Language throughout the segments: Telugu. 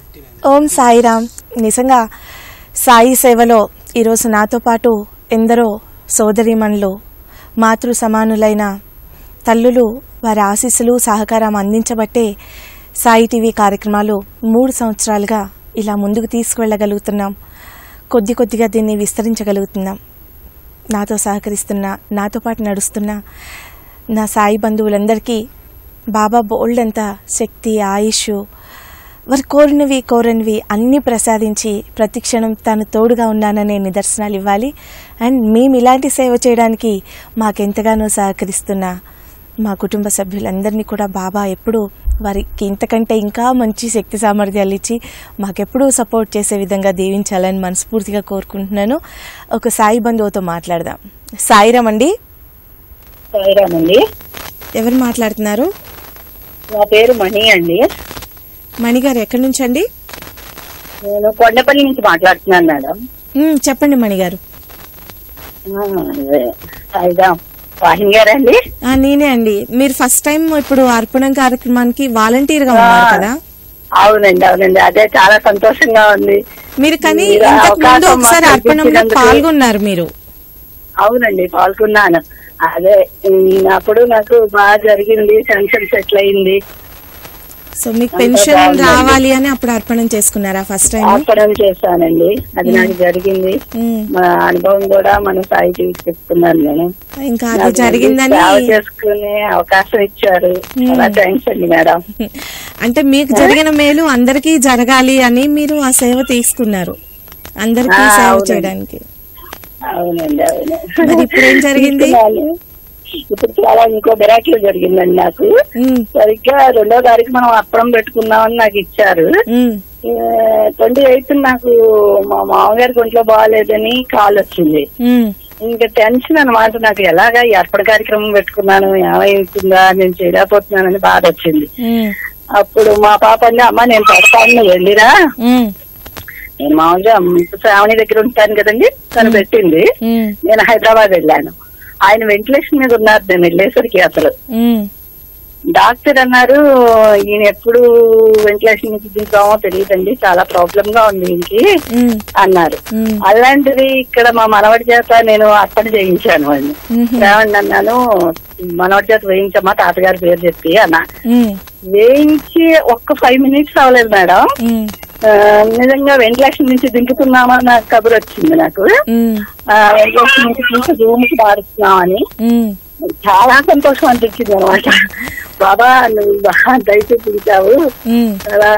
ఓం సాయిరామ్ నిజంగా సాయి సేవలో ఈరోజు నాతో పాటు ఎందరో సోదరీమణులు మాతృ సమానులైన తల్లులు వారి ఆశీస్సులు సహకారం అందించబట్టే సాయి టీవీ కార్యక్రమాలు మూడు సంవత్సరాలుగా ఇలా ముందుకు తీసుకువెళ్ళగలుగుతున్నాం కొద్ది కొద్దిగా దీన్ని విస్తరించగలుగుతున్నాం నాతో సహకరిస్తున్న నాతో పాటు నడుస్తున్న నా సాయి బంధువులందరికీ బాబా బోల్డ్ అంత శక్తి ఆయుష్ వారు కోరినవి కోరనివి అన్నీ ప్రసాదించి ప్రతి క్షణం తాను తోడుగా ఉన్నాననే నిదర్శనాలు ఇవ్వాలి అండ్ మేము ఇలాంటి సేవ చేయడానికి మాకెంతగానో సహకరిస్తున్న మా కుటుంబ సభ్యులందరినీ కూడా బాబా ఎప్పుడూ వారికి ఇంతకంటే ఇంకా మంచి శక్తి సామర్థ్యాలు ఇచ్చి మాకెప్పుడూ సపోర్ట్ చేసే విధంగా దీవించాలని మనస్ఫూర్తిగా కోరుకుంటున్నాను ఒక సాయి బంధువుతో మాట్లాడదాం సాయిరామ్ అండి సాయిరామండి ఎవరు మాట్లాడుతున్నారు నా పేరు మణి అండి మణిగారు ఎక్కడి నుంచి అండి నేను కొండపల్లి నుంచి మాట్లాడుతున్నాను మేడం మ్, చెప్పండి మణిగారు ఆ, అదే. సాయిరామ్ వాహిని గారండి ఆ, నేనే అండి మీరు ఫస్ట్ టైం ఇప్పుడు అర్పణం కార్యక్రమానికి వాలంటీర్ గా ఉన్నారు కదా అవునండి అవునండి అదే చాలా సంతోషంగా ఉంది మీరు కానీ మీరు ఇంతకు ముందు అవకాశం ఒకసారి మాకు అర్పణంలో కల్పించినందుకు పాల్గొన్నారు మీరు అవునండి పాల్గొన్నాను అదే ఉమ్, అప్పుడు నాకు బాగా జరిగింది శాంక్షన్ సెటిల్ అయింది సో మీకు అంతా పెన్షన్ బాగుందండి. రావాలి అని అప్పుడు అర్పణం చేసుకున్నారా ఫస్ట్ టైం ఆపడం చేశానండి అది నాకు జరిగింది మ్. మా అనుభవం కూడా మన సాయి టీవీకి చెప్తున్నాను నేను ఇంకా అది నాకు జరిగిందని సేవ చేసుకునే అవకాశం ఇచ్చారు చాలా థ్యాంక్స్ అండి మేడం అంటే మీకు జరిగిన మేలు అందరికీ జరగాలి అని మీరు ఆ సేవ తీసుకున్నారు అందరికీ ఆ, సేవ అవునండి. చేయడానికి అవునండి అవును మరి ఇప్పుడు ఏం జరిగింది? తీసుకున్నాను. ఇప్పుడు చాలా ఇంకో మిరాకిల్ జరిగిందండి నాకు మ్, సరిగ్గా రెండో తారీఖు మనం అప్పడం పెట్టుకుందామని నాకు ఇచ్చారు మ్, ట్వంటీ ఎయిత్ నాకు మా మామగారికి ఒంట్లో బాగాలేదని కాల్ వచ్చింది మ్, ఇంకా టెన్షన్ అన్నమాట నాకు ఎలాగా ఈ అర్పణ కార్యక్రమం పెట్టుకున్నాను ఏమైతుందా నేను చేయలేకపోతున్నానని బాధ వచ్చింది మ్, అప్పుడు మా పాప అండి అమ్మ నేను పెడతాను నువ్వు వెళ్ళిరా మ్, నేను మామూలుగా శ్రావణి దగ్గర ఉంటాను కదండి తను పెట్టింది మ్, నేను హైదరాబాద్ వెళ్ళాను ఆయన వెంటిలేషన్ మీద ఉన్నారు నేను వెళ్ళేసరికి అసలు మ్, డాక్టర్ అన్నారు ఈయన ఎప్పుడు వెంటిలేషన్ నుంచి దింపామో తెలియదండి చాలా ప్రాబ్లం గా ఉంది ఈయనకి మ్, అన్నారు మ్. అలాంటిది ఇక్కడ మా మనవడి చేత నేను అర్పణ చేయించాను వాడిని మ్హూ. శ్రావణి అన్నాను మనవడి చేత వేయించమ్మా తాతగారి పేరు చెప్పి అన్న మ్, వేయించి ఒక్క ఫైవ్ మినిట్స్ అవ్వలేదు మేడం మ్, ఆ, నిజంగా వెంటిలేషన్ నుంచి దింపుతున్నామని నాకు కబురు వచ్చింది నాకు మ్, ఆ, వెంటిలేషన్ నుంచి తీసి రూమ్ కి మారుస్తున్నామని మ్. చాలా సంతోషం అనిపించింది అనమాట బాబా నువ్వు బాగా దయచేసి పిలిచావు మ్. అలా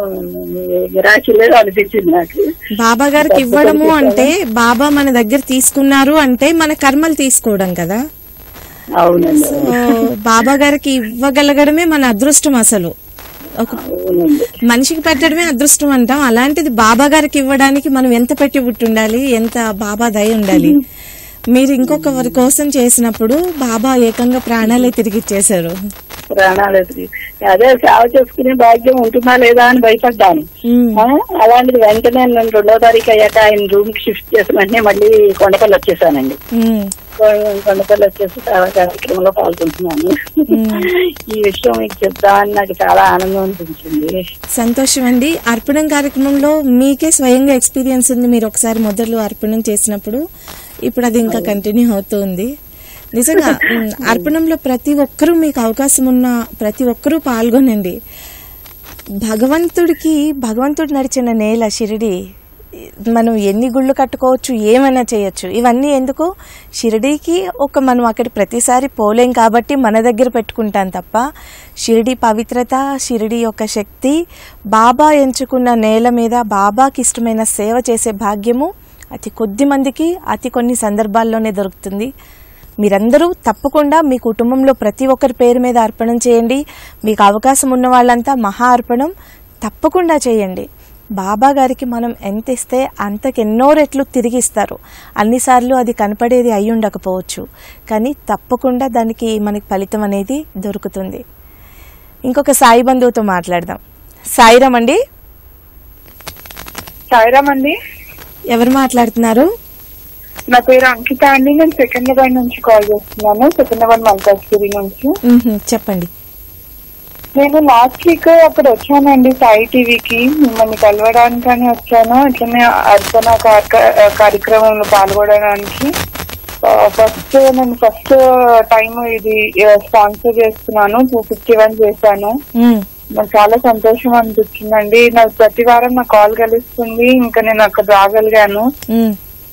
నిరాశలే అనిపించింది నాకు బాబా గారికి ఇవ్వడము అంటే బాబా మన దగ్గర తీసుకున్నారు అంటే మన కర్మలు తీసుకోవడం కదా అవునండి సో బాబా గారికి ఇవ్వగలగడమే మన అదృష్టం అసలు ఒక అవునండి మనిషికి పెట్టడమే అదృష్టం అంటాం అలాంటిది బాబా గారికి ఇవ్వడానికి మనం ఎంత పెట్టి ఉండాలి ఎంత బాబా దయ ఉండాలి మీరు ఇంకొకరి కోసం చేసినప్పుడు బాబా ఏకంగా ప్రాణాలే తిరిగి ఇచ్చేశారు ప్రాణాలు ఎదిరి అదే సేవ చేసుకునే భాగ్యం ఉంటుందా లేదా అని భయపడ్డాను ఉమ్, ఆ, అలాంటిది వెంటనే నేను రెండో తారీఖు అయ్యాక ఆయన రూమ్ కి షిఫ్ట్ చేసిన వెంటనే మళ్ళీ కొండపల్లి వచ్చేసానండి ఉమ్, కొ- కొండపల్లి వచ్చేసి సేవా కార్యక్రమంలో పాల్గొంటున్నాను ఈ విషయం మీకు చెప్తామని నాకు చాలా ఆనందం అనిపించింది సంతోషం అండి అర్పణం కార్యక్రమంలో మీకే స్వయంగా ఎక్స్పీరియన్స్ ఉంది మీరు ఒకసారి మొదలు అర్పణం చేసినప్పుడు ఇప్పుడు అది ఇంకా కంటిన్యూ అవుతూ ఉంది నిజంగా ఉమ్, అర్పణంలో ప్రతి ఒక్కరూ మీకు అవకాశం ఉన్న ప్రతి ఒక్కరూ పాల్గొనండి భగవంతుడికి భగవంతుడు నడిచిన నేల షిరిడి మనం ఎన్ని గుళ్ళు కట్టుకోవచ్చు ఏమైనా చేయొచ్చు ఇవన్నీ ఎందుకు షిరిడీకి ఒక మనం అక్కడ ప్రతిసారి పోలేం కాబట్టి మన దగ్గర పెట్టుకుంటాం తప్ప షిరిడి పవిత్రత షిరిడి యొక్క శక్తి బాబా ఎంచుకున్న నేల మీద బాబాకి ఇష్టమైన సేవ చేసే భాగ్యము అతి కొద్ది మందికి అతి కొన్ని సందర్భాల్లోనే దొరుకుతుంది మీరందరూ తప్పకుండా మీ కుటుంబంలో ప్రతి ఒక్కరి పేరు మీద అర్పణం చేయండి మీకు అవకాశం ఉన్న వాళ్ళంతా మహా అర్పణం తప్పకుండా చేయండి బాబా గారికి మనం ఎంత ఇస్తే అంతకెన్నో రెట్లు తిరిగి ఇస్తారు అన్నిసార్లు అది కనపడేది అయి ఉండకపోవచ్చు కానీ తప్పకుండా దానికి మనకి ఫలితం అనేది దొరుకుతుంది ఇంకొక సాయి బంధువుతో మాట్లాడదాం సాయిరామ్ అండి సాయిరామ్ అండి ఎవరు మాట్లాడుతున్నారు నా పేరు అంకిత అండి నేను సికింద్రాబాద్ నుంచి కాల్ చేస్తున్నాను సికింద్రాబాద్ మల్కాజ్గిరి నుంచి మ్హూ, చెప్పండి నేను లాస్ట్ వీక్ అక్కడ వచ్చానండి సాయి టీవీకి మిమ్మల్ని కలవడానికని వచ్చాను ఇట్లనే అర్చన కార్క- కార్యక్రమంలో పాల్గొనడానికి ఫస్ట్ నేను ఫస్ట్ టైం ఇది స్పాన్సర్ చేస్తున్నాను టూ ఫిఫ్టీ వన్ చేశాను ఉమ్, నాకు చాలా సంతోషం అనిపించిందండి నాకు ప్రతి వారం నా కాల్ కలుస్తుంది ఇంకా నేను అక్కడ రాగలిగాను ఉమ్.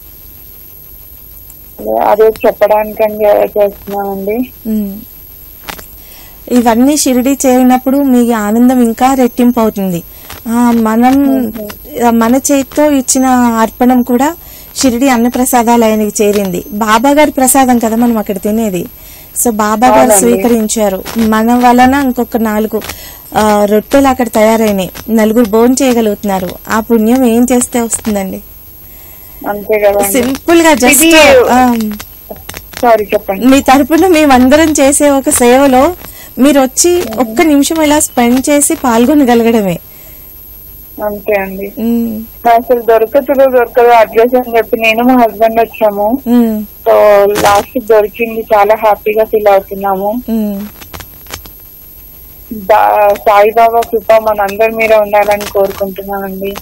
అదే చెప్పడానికని చేస్తున్నానండి ఉమ్. ఇవన్నీ షిరిడి చేరినప్పుడు మీ ఆనందం ఇంకా రెట్టింపు అవుతుంది ఆ, మనం ఆ, మన చేతితో ఇచ్చిన అర్పణం కూడా షిరిడి అన్న ప్రసాదాలయానికి చేరింది బాబా గారి ప్రసాదం కదా మనం అక్కడ తినేది సో బాబా గారు అవునండి. స్వీకరించారు మన వలన ఇంకొక నాలుగు ఆ, రొట్టెలు అక్కడ తయారైనాయి నలుగురు భోజనం చేయగలుగుతున్నారు ఆ పుణ్యం ఏం చేస్తే వస్తుందండి అంతే కదా సింపుల్ గా జస్ట్ ఇది- ఆ, సారీ చెప్పండి మీ తరపున మేమందరం చేసే ఒక సేవలో మీరు వచ్చి ఒక్క నిమిషం ఇలా స్పెండ్ చేసి పాల్గొనగలగడమే అంతే అండి ఉమ్, అసలు దొరకదు దొరకదు అడ్రస్ అని చెప్పి నేను మా హస్బెండ్ వచ్చాము ఉమ్, సో లాస్ట్ దొరికింది చాలా హ్యాపీగా ఫీల్ అవుతున్నాము ఉమ్. దా- సాయిబాబా కృప మనందరి మీద ఉండాలని కోరుకుంటున్నానండి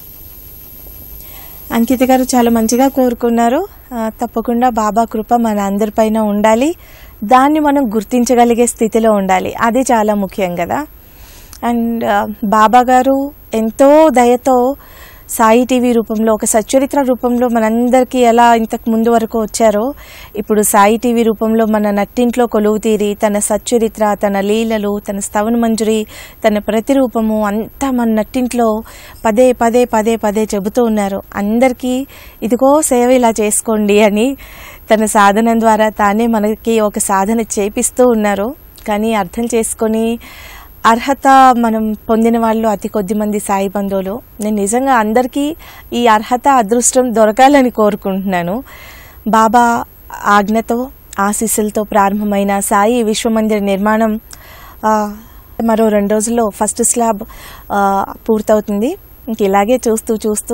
అంకిత గారు చాలా మంచిగా కోరుకున్నారు ఆ, తప్పకుండా బాబా కృప మన అందరిపైన ఉండాలి దాన్ని మనం గుర్తించగలిగే స్థితిలో ఉండాలి అది చాలా ముఖ్యం కదా అండ్ ఆ, బాబా గారు ఎంతో దయతో సాయి టీవీ రూపంలో ఒక సచ్చరిత్ర రూపంలో మనందరికీ ఎలా ఇంతకు ముందు వరకు వచ్చారో ఇప్పుడు సాయి టీవీ రూపంలో మన నట్టింట్లో కొలువు తీరి తన సచ్చరిత్ర తన లీలలు తన స్తవన మంజురి తన ప్రతిరూపము అంతా మన నట్టింట్లో పదే పదే పదే పదే చెబుతూ ఉన్నారు అందరికీ ఇదిగో సేవ ఇలా చేసుకోండి అని తన సాధన ద్వారా తానే మనకి ఒక సాధన చేపిస్తూ ఉన్నారు కానీ అర్థం చేసుకొని అర్హత మనం పొందిన వాళ్ళు అతి కొద్ది మంది సాయి బంధువులు నేను నిజంగా అందరికీ ఈ అర్హత అదృష్టం దొరకాలని కోరుకుంటున్నాను బాబా ఆజ్ఞతో ఆశీస్సులతో ప్రారంభమైన సాయి విశ్వమందిర నిర్మాణం ఆ, మరో రెండు రోజుల్లో ఫస్ట్ స్లాబ్ ఆ, పూర్తవుతుంది ఇంక ఇలాగే చూస్తూ చూస్తూ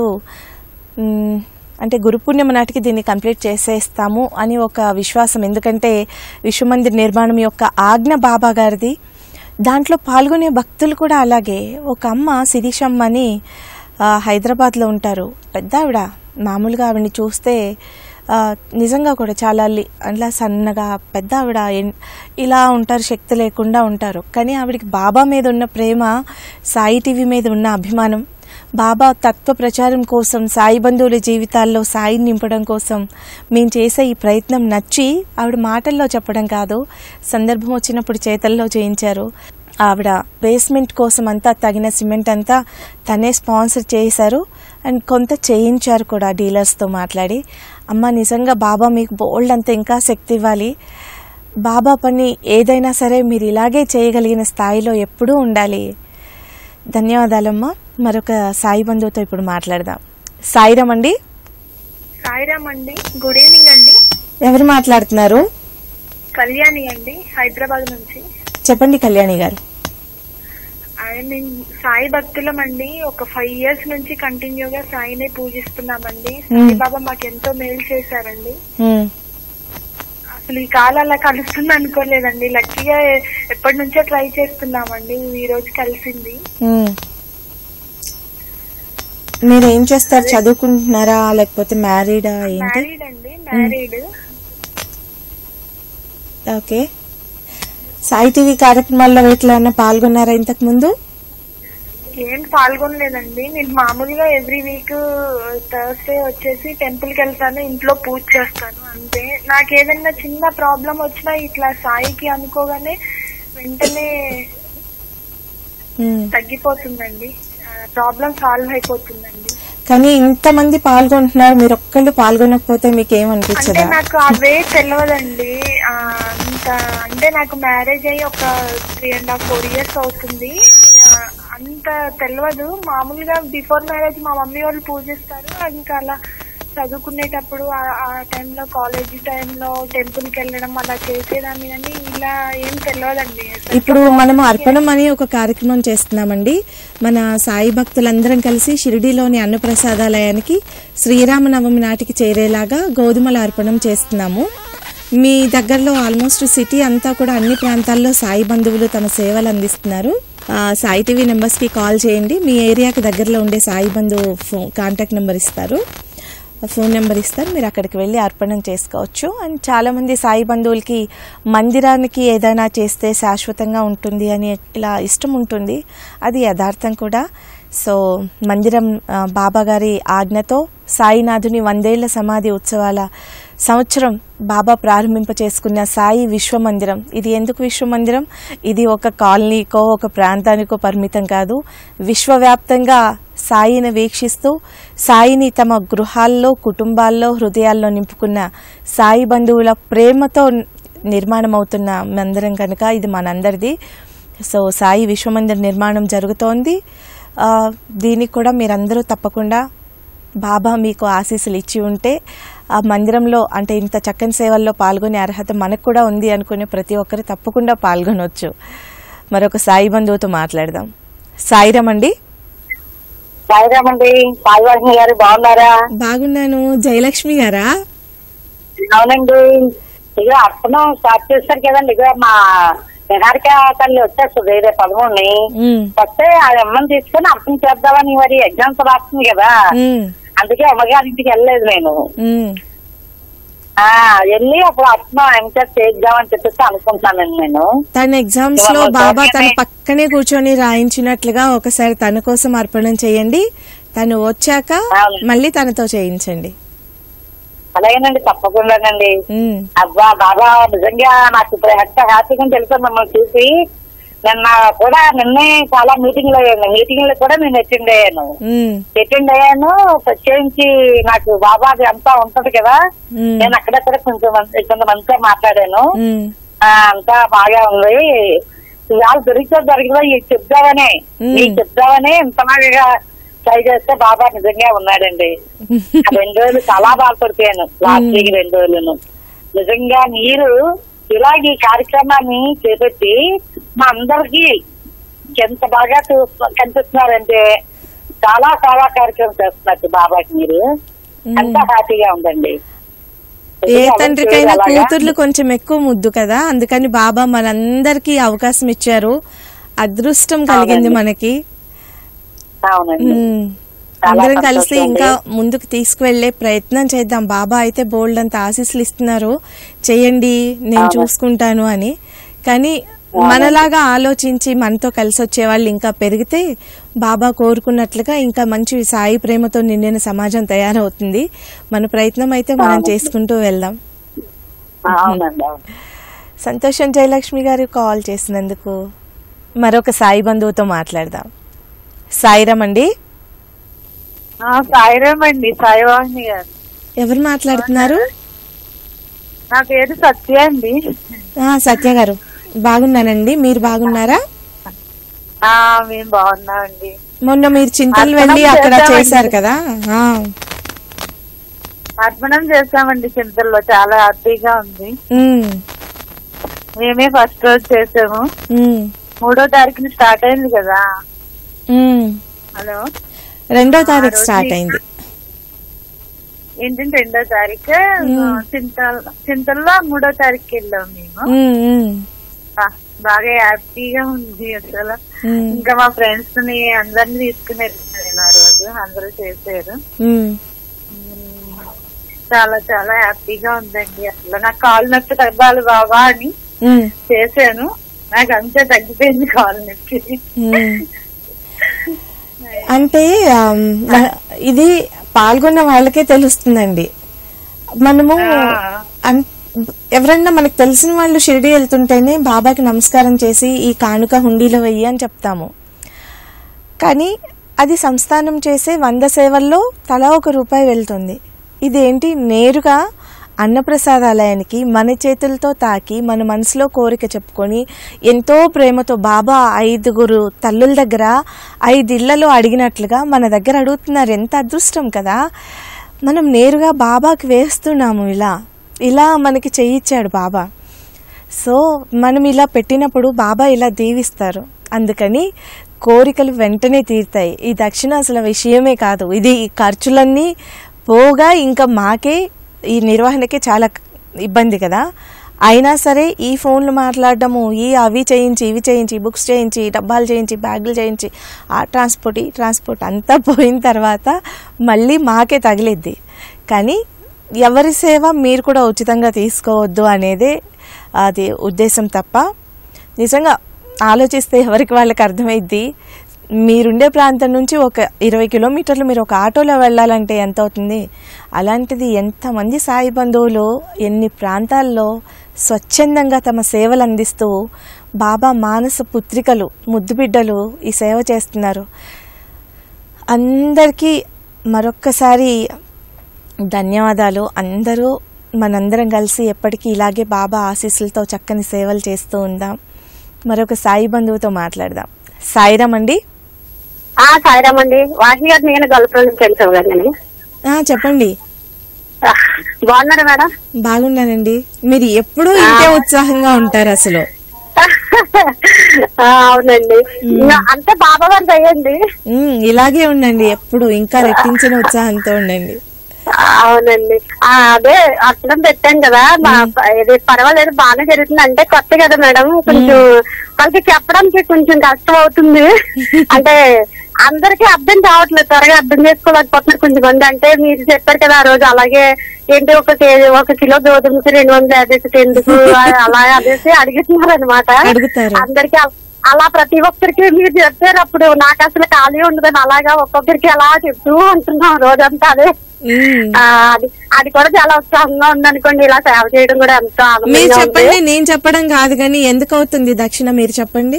మ్, అంటే గురు పూర్ణిమ నాటికి దీన్ని కంప్లీట్ చేసేస్తాము అని ఒక విశ్వాసం ఎందుకంటే విశ్వమందిర్ నిర్మాణం యొక్క ఆజ్ఞ బాబా గారిది దాంట్లో పాల్గొనే భక్తులు కూడా అలాగే ఒక అమ్మ శిరీషమ్మ అని ఆ, హైదరాబాద్లో ఉంటారు పెద్ద ఆవిడ మామూలుగా ఆవిడని చూస్తే ఆ, నిజంగా కూడా చాలా లి- అలా సన్నగా పెద్ద ఆవిడ ఎన్- ఇలా ఉంటారు శక్తి లేకుండా ఉంటారు కానీ ఆవిడకి బాబా మీద ఉన్న ప్రేమ సాయి టీవీ మీద ఉన్న అభిమానం బాబా తత్వ ప్రచారం కోసం సాయి బంధువుల జీవితాల్లో సాయి నింపడం కోసం మేము చేసే ఈ ప్రయత్నం నచ్చి ఆవిడ మాటల్లో చెప్పడం కాదు సందర్భం వచ్చినప్పుడు చేతల్లో చేయించారు ఆవిడ బేస్మెంట్ కోసం అంతా తగిన సిమెంట్ అంతా తనే స్పాన్సర్ చేశారు అండ్ కొంత చేయించారు కూడా డీలర్స్తో మాట్లాడి అమ్మ నిజంగా బాబా మీకు బోల్డ్ అంతా ఇంకా శక్తి ఇవ్వాలి బాబా పని ఏదైనా సరే మీరు ఇలాగే చేయగలిగిన స్థాయిలో ఎప్పుడూ ఉండాలి ధన్యవాదాలమ్మా మరొక సాయి బంధువుతో ఇప్పుడు మాట్లాడదాం సాయిరామ్ అండి సాయిరామ్ అండి గుడ్ ఈవినింగ్ అండి ఎవరు మాట్లాడుతున్నారు కళ్యాణి అండి హైదరాబాద్ నుంచి చెప్పండి కళ్యాణి గారు ఆయన మేము సాయి భక్తులం అండి ఒక ఫైవ్ ఇయర్స్ నుంచి కంటిన్యూగా సాయినే పూజిస్తున్నామండి సాయిబాబా మాకు ఎంతో మేలు చేశారండి ఉమ్, అసలు ఈ కాలం అలా కలుస్తుంది అనుకోలేదండి లక్కీగా ఎప్పటి నుంచో ట్రై చేస్తున్నామండి ఈ రోజు కలిసింది ఉమ్. మీరు ఏం చేస్తారు చదువుకుంటున్నారా లేకపోతే మ్యారీడా ఏంటి మ్యారీడ్ అండి మ్యారీడ్ ఓకే సాయి టీవీ కార్యక్రమాల్లో ఎట్లా పాల్గొన్నారా ఇంతకు ముందు ఏం పాల్గొనలేదండి నేను మామూలుగా ఎవ్రీ వీక్ థర్స్డే వచ్చేసి టెంపుల్ కి వెళ్తాను ఇంట్లో పూజ చేస్తాను అంతే నాకు ఏదైనా చిన్న ప్రాబ్లం వచ్చినా ఇట్లా సాయికి అనుకోగానే వెంటనే ఉమ్. తగ్గిపోతుందండి ప్రాబ్లం సాల్వ్ అయిపోతుందండి కానీ ఇంతమంది పాల్గొంటున్నారు మీరు ఒక్కళ్ళు పాల్గొనకపోతే మీకు అంటే ఏమనిపించదా నాకు అవే తెలియదండి ఆ, అంత అంటే నాకు మ్యారేజ్ అయ్యి ఒక three and half four years అవుతుంది ఆ, అంత తెలియదు మామూలుగా బిఫోర్ మ్యారేజ్ మా మమ్మీ వాళ్ళు పూజిస్తారు ఇంకా అలా చదువుకునేటప్పుడు ఆ- ఆ టైంలో కాలేజ్ టైంలో టెంపుల్ కి వెళ్ళడం అలా చేసేదాన్ని కానీ ఇలా ఏం తెలియదండి అసలు. ఇప్పుడు మనము అర్పణం అని ఒక కార్యక్రమం చేస్తున్నామండి మన సాయి భక్తులందరం కలిసి షిరిడీలోని అన్నప్రసాదాలయానికి శ్రీరామనవమి నాటికి చేరేలాగా గోధుమల అర్పణం చేస్తున్నాము మీ దగ్గరలో ఆల్మోస్ట్ సిటీ అంతా కూడా అన్ని ప్రాంతాల్లో సాయి బంధువులు తమ సేవలు అందిస్తున్నారు ఆ, సాయి టీవీ నెంబర్స్కి కాల్ చేయండి మీ ఏరియాకి దగ్గరలో ఉండే Sai Bandhu phone contact number ఇస్తారు ఆ ఫోన్ నెంబర్ ఇస్తారు మీరు అక్కడికి వెళ్ళి అర్పణం చేసుకోవచ్చు అండ్ చాలామంది సాయి బంధువులకి మందిరానికి ఏదైనా చేస్తే శాశ్వతంగా ఉంటుంది అని ఇలా ఇష్టం ఉంటుంది అది యథార్థం కూడా సో మందిరం ఆ, బాబా గారి ఆజ్ఞతో సాయినాథుని వందేళ్ల సమాధి ఉత్సవాల సంవత్సరం బాబా ప్రారంభింప చేసుకున్న సాయి విశ్వ మందిరం ఇది ఎందుకు విశ్వ మందిరం ఇది ఒక కాలనీకో ఒక ప్రాంతానికో పరిమితం కాదు విశ్వవ్యాప్తంగా సాయిని వీక్షిస్తూ సాయిని తమ గృహాల్లో కుటుంబాల్లో హృదయాల్లో నింపుకున్న సాయి బంధువుల ప్రేమతో నిర్మాణం అవుతున్న మందిరం కనుక ఇది మనందరిది సో సాయి విశ్వమందిర్ నిర్మాణం జరుగుతోంది ఆ, దీనికి కూడా మీరందరూ తప్పకుండా బాబా మీకు ఆశీస్సులు ఇచ్చి ఉంటే ఆ మందిరంలో అంటే ఇంత చక్కని సేవల్లో పాల్గొనే అర్హత మనకు కూడా ఉంది అనుకునే ప్రతి ఒక్కరు తప్పకుండా పాల్గొనవచ్చు మరొక సాయి బంధువుతో మాట్లాడదాం సాయిరామ్ అండి సాయిరామండి సాయివాహిని గారు బాగున్నారా బాగున్నాను జయలక్ష్మి గారా అవునండి ఇక అర్పణం స్టార్ట్ చేశారు కదండి ఇక మా నిహారిక తల్లి వచ్చేస్తుంది రేపు పదమూడుని ఉమ్, వస్తే ఆ అమ్మని తీసుకొని అర్థం చేద్దామని మరి ఎగ్జామ్స్ రాస్తుంది కదా ఉమ్, అందుకే అమ్మగారి ఇంటికి వెళ్ళలేదు నేను ఉమ్. ఆ వెళ్ళి అప్పుడు అర్థం ఎంటెక్ చేద్దామని చెప్పేసి అనుకుంటానండి నేను తన ఎగ్జామ్స్ లో బాబా తన పక్కనే కూర్చొని రాయించినట్లుగా ఒకసారి తన కోసం అర్పణం చేయండి తను వచ్చాక అవును. మళ్ళీ తనతో చేయించండి అలాగేనండి తప్పకుండానండి ఉమ్, అబ్బా బాబా నిజంగా నాకు ఇప్పుడు ఎంత హ్యాపీగా తెలుసు మిమ్మల్ని చూసి నిన్న కూడా నిన్నే చాలా మీటింగ్లు అయ్యాను మీటింగ్ లో కూడా నేను అటెండ్ అయ్యాను ఉమ్, అటెండ్ అయ్యాను ప్రత్యేకించి నాకు బాబా అది అంతా ఉంటది కదా ఉమ్, నేను అక్కడక్కడ కొంచెం మంది- కొంతమందితో మాట్లాడాను ఉమ్, ఆ, అంతా బాగా ఉంది ఇవాళ దొరికితే దొరికితే ఇది చెప్దామని మ్మ్. నీకు చెప్దామని ఇంత బాగా ట్రై చేస్తే బాబా నిజంగా ఉన్నాడండి ఆ రెండు రోజులు చాలా బాధపడిపోయాను లాస్ట్ వీక్ రెండు రోజులను నిజంగా మీరు ఇలాగ ఈ కార్యక్రమాన్ని చేపట్టి మా అందరికి ఎంత బాగా చూస్తు- కనిపిస్తున్నారంటే చాలా చాలా కార్యక్రమం చేస్తున్నారు బాబాకి మీరు అంతా హ్యాపీగా ఉందండి ఏ తండ్రికైనా అలాగా? కూతుర్లు కొంచెం ఎక్కువ ముద్దు కదా అందుకని బాబా మనందరికీ అవకాశం ఇచ్చారు అదృష్టం కలిగింది అవునండి. మనకి అవునండి ఉమ్. చాలా అందరం కలిసి సంతోషం ఇంకా అండి. ముందుకు తీసుకువెళ్లే ప్రయత్నం చేద్దాం బాబా అయితే బోల్డ్ అంత ఆశీస్సులు ఇస్తున్నారు చేయండి నేను అవును. చూసుకుంటాను అని కానీ మనలాగా ఆలోచించి మనతో కలిసి వచ్చే వాళ్ళు ఇంకా పెరిగితే బాబా కోరుకున్నట్లుగా ఇంకా మంచి సాయి ప్రేమతో నిండిన సమాజం తయారవుతుంది మన ప్రయత్నం అయితే మనం అవును. చేసుకుంటూ వెళ్దాం అవునండి అవును సంతోషం జయలక్ష్మి గారు కాల్ చేసినందుకు మరొక సాయి బంధువుతో మాట్లాడదాం సాయిరామ్ అండి సాయిరామ్ అండి సాయివాహిని గారు ఎవరు మాట్లాడుతున్నారు నా పేరు సత్య అండి ఆ, సత్య గారు బాగున్నానండి మీరు బాగున్నారా ఆ మేము బాగున్నామండి మొన్న మీరు చింతలు అర్పణం వెళ్ళి అక్కడ చేద్దామండి. చేశారు కదా ఆ, అర్పణం చేసామండి చింతల్లో చాలా హ్యాపీగా ఉంది ఉమ్, మేమే ఫస్ట్ రోజు చేసాము ఉమ్, మూడో తారీఖున స్టార్ట్ అయింది కదా ఉమ్. హలో రెండో తారీఖు రోజు స్టార్ట్ అయింది ఏంటంటే రెండో తారీఖు మ్మ్. చింతల్ చింతల్లో మూడో తారీఖుకి వెళ్ళాం మేము ఉమ్, ఉమ్, ఆ, బాగా హ్యాపీగా ఉంది అసలు ఉమ్, ఇంకా మా ఫ్రెండ్స్ ని అందరిని తీసుకుని వెళ్ళాను ఆ రోజు అందరూ చేశారు ఉమ్. మ్మ్. చాలా చాలా హ్యాపీగా ఉందండి అసలు నాకు కాలు నొప్పి తగ్గాలి బాబా అని ఉమ్, చేశాను నాకు అంతే తగ్గిపోయింది కాలు నొప్పి ఉమ్. అంటే ఆమ్, మ- ఇది పాల్గొన్న వాళ్ళకే తెలుస్తుందండి మనము ఆ. అన్- ఎవరన్నా మనకు తెలిసిన వాళ్ళు షిరిడి వెళ్తుంటేనే బాబాకి నమస్కారం చేసి ఈ కానుక హుండీలో వెయ్యి అని చెప్తాము కానీ అది సంస్థానం చేసే వంద సేవల్లో తలా ఒక రూపాయి వెళ్తుంది ఇదేంటి నేరుగా అన్నప్రసాదాలయానికి మన చేతులతో తాకి మన మనసులో కోరిక చెప్పుకొని ఎంతో ప్రేమతో బాబా ఐదుగురు తల్లుల దగ్గర ఐదు ఇళ్లలో అడిగినట్లుగా మన దగ్గర అడుగుతున్నారు ఎంత అదృష్టం కదా మనం నేరుగా బాబాకి వేస్తున్నాము ఇలా ఇలా మనకి చేయిచ్చాడు బాబా సో మనం ఇలా పెట్టినప్పుడు బాబా ఇలా దీవిస్తారు అందుకని కోరికలు వెంటనే తీరుతాయి ఈ దక్షిణ అసలు విషయమే కాదు ఇది ఈ ఖర్చులన్నీ పోగా ఇంకా మాకే ఈ నిర్వహణకే చాలా ఇబ్బంది కదా అయినా సరే ఈ ఫోన్లు మాట్లాడడము ఈ అవి చేయించి ఇవి చేయించి బుక్స్ చేయించి డబ్బాలు చేయించి బ్యాగులు చేయించి ఆ ట్రాన్స్పోర్ట్ ఈ ట్రాన్స్పోర్ట్ అంతా పోయిన తర్వాత మళ్ళీ మాకే తగిలిద్ది కానీ ఎవరి సేవ మీరు కూడా ఉచితంగా తీసుకోవద్దు అనేదే అది ఉద్దేశం తప్ప నిజంగా ఆలోచిస్తే ఎవరికి వాళ్ళకి అర్థమైద్ది మీరుండే ప్రాంతం నుంచి ఒక ఇరవై కిలోమీటర్లు మీరు ఒక ఆటోలో వెళ్ళాలంటే ఎంత అవుతుంది అలాంటిది ఎంతమంది సాయి బంధువులు ఎన్ని ప్రాంతాల్లో స్వచ్ఛందంగా తమ సేవలు అందిస్తూ బాబా మానస పుత్రికలు ముద్దు బిడ్డలు ఈ సేవ చేస్తున్నారు అందరికీ మరొక్కసారి ధన్యవాదాలు అందరూ మనందరం కలిసి ఎప్పటికీ ఇలాగే బాబా ఆశీస్సులతో చక్కని సేవలు చేస్తూ ఉందాం మరొక సాయి బంధువుతో మాట్లాడదాం సాయిరామ్ అండి ఆ సాయిరామ్ అండి వాహిని గారు నేను గొల్లపురం నుంచి వెళ్తాం గారిని ఆ, చెప్పండి బాగున్నారా మేడం బాగున్నానండి మీరు ఎప్పుడూ ఇంతే ఉత్సాహంగా ఉంటారు అసలు ఆ, అవునండి ఇంకా అంతే బాబా గారు అయ్యండి ఉమ్, ఇలాగే ఉండండి ఎప్పుడు ఇంకా రెట్టించిన ఉత్సాహంతో ఉండండి అవునండి ఆ, అదే అర్థం పెట్టాం కదా మా- ఇది పర్వాలేదు బాగానే జరుగుతుంది అంటే కొత్త కదా మేడం కొంచెం వాళ్ళకి చెప్పడానికి కొంచెం కష్టం అవుతుంది అంటే అందరికీ అర్థం కావట్లేదు త్వరగా అర్థం చేసుకోలేకపోతున్నారు కొంచెం మంది అంటే మీరు చెప్పారు కదా ఆ రోజు అలాగే ఏంటి ఒక కేజీ ఒక కిలో గోధుమకి రెండు వందల యాభై ఒకటి ఎందుకు అలా అనేసి అడుగుతున్నారు అనమాట అడుగుతారు. అందరికి అలా ప్రతి ఒక్కరికి మీరు చెప్పారు అప్పుడు నాకు అసలు ఖాళీ ఉండదని అలాగా ఒక్కొక్కరికి అలా చెప్తూ ఉంటున్నాం రోజంతా అదే ఉమ్. ఆ, అది అది కూడా చాలా ఉత్సాహంగా ఉందనుకోండి ఇలా సేవ చేయడం కూడా ఎంతో మీరు ఆనందంగా చెప్పండి ఉంది నేను చెప్పడం కాదు కానీ ఎందుకు అవుతుంది దక్షిణ మీరు చెప్పండి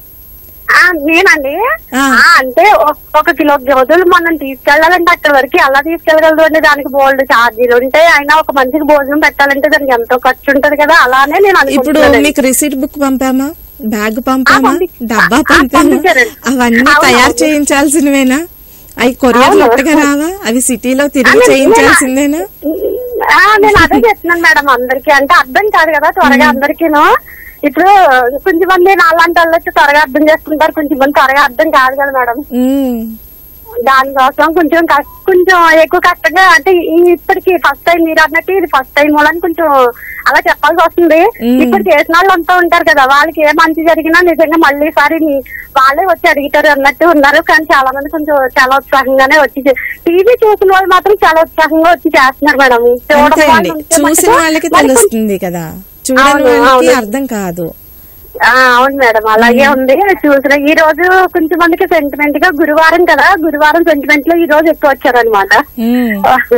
ఆ, నేనండి ఆ. ఆ, అంటే ఒ- ఒక కిలో గోధులు మనం తీసుకెళ్లాలంటే అక్కడ వరకు ఎలా తీసుకెళ్ళగలదు అండి దానికి బోల్డ్ ఛార్జీలు ఉంటాయి అయినా ఒక మనిషికి భోజనం పెట్టాలంటే దానికి ఎంతో ఖర్చు ఉంటది కదా అలానే నేను ఇప్పుడు అనుకుంటున్నాను మీకు రిసీట్ బుక్ పంపామా బ్యాగ్ పంపామా పంపి- డబ్బా ఆ, పంపామా పంపించారండి. అవన్నీ అవును, తయారు అవును. చేయించాల్సినవేనా అవి కొరియర్ అవును. లొట్టగా రావా అవి సిటీలో తిరిగి అదే, చేయించాల్సిందేనా ఆ, నేను అదే చెప్తున్నాను మేడం అందరికి అంటే అర్థం కాదు కదా త్వరగా అందరికీను ఇప్పుడు కొంచెం మంది నాలాంటి వాళ్ళు వచ్చి త్వరగా అర్థం చేసుకుంటారు కొంచెం మంది త్వరగా అర్థం కాదు కదా మేడం ఉమ్. దానికోసం కొంచెం కష్ట- కొంచెం ఎక్కువ కష్టంగా అంటే ఈ- ఇప్పటికి ఫస్ట్ టైం మీరు అన్నట్టు ఇది ఫస్ట్ టైం అని కొంచెం అలా చెప్పాల్సి వస్తుంది మ్మ్. ఇప్పుడు చేసిన వాళ్ళు అంతా ఉంటారు కదా వాళ్ళకి ఏ మంచి జరిగినా నిజంగా మళ్ళీ సారి వాళ్ళే వచ్చి అడుగుతారు అన్నట్టు ఉన్నారు కానీ చాలా మంది కొంచెం చాలా ఉత్సాహంగానే వచ్చి టీవీ చూసిన వాళ్ళు మాత్రం చాలా ఉత్సాహంగా వచ్చి చేస్తున్నారు మేడం చూడడం అంతే అండి వాళ్ళు ఉంటే చూసిన మటుకు వాళ్ళకి మరి కొంచెం- తెలుస్తుంది కదా చూడని అవును, వాళ్ళకి అవును. అర్థం కాదు ఆ, అవును మేడం అలాగే ఉంది చూసిన ఈ రోజు కొంచెం మందికి సెంటిమెంట్ గా గురువారం కదా గురువారం సెంటిమెంట్ లో ఈ రోజు ఎక్కువ వచ్చారనమాట ఉమ్.